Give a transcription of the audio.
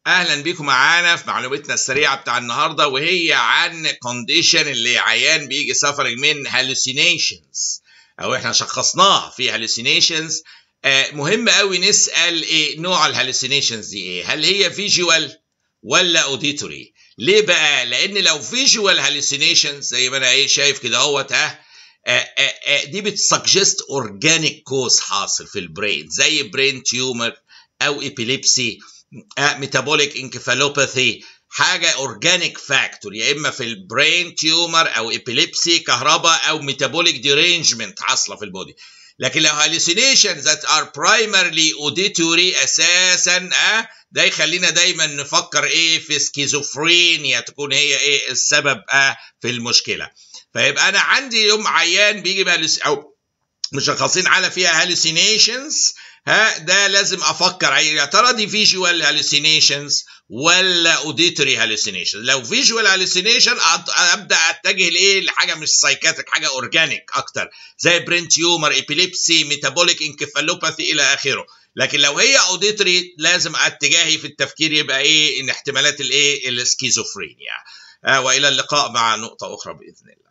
اهلا بيكم معانا في معلوماتنا السريعه بتاع النهارده وهي عن كونديشن اللي عيان بيجي سفرنج من هالوسينيشنز او احنا شخصناها في هالوسينيشنز آه مهم قوي نسال ايه نوع الهالوسينيشنز دي ايه هل هي فيجوال ولا اوديتوري ليه بقى لان لو فيجوال هالوسينيشنز زي ما انا ايه شايف كده اهوت ها دي بتسجست اورجانيك كوز حاصل في البرين زي برين تيومر او ابيليبسي ميتابوليك انكفالوباثي حاجه اورجانيك فاكتور يا اما في البرين تيومر او ابيليبسي كهرباء او ميتابوليك ديرينجمنت حاصله في البودي لكن لو hallucinations that are primarily auditory اساسا اه ده يخلينا دايما نفكر ايه في سكيزوفرينيا تكون هي ايه السبب اه في المشكله فيبقى انا عندي يوم عيان بيجي بقى او مشخصين على فيها hallucinations ها ده لازم افكر يا ترى دي فيجوال هالوسينيشنز ولا اوديتوري هالوسينيشنز لو فيجوال هالوسينيشن ابدا اتجه لايه لحاجه مش سايكاتريك حاجه اورجانيك اكتر زي برين تيومر ابيليبسي ميتابوليك انكفالوباثي الى اخره لكن لو هي اوديتوري لازم اتجاهي في التفكير يبقى ايه ان احتمالات الايه السكيزوفرينيا آه والى اللقاء مع نقطه اخرى باذن الله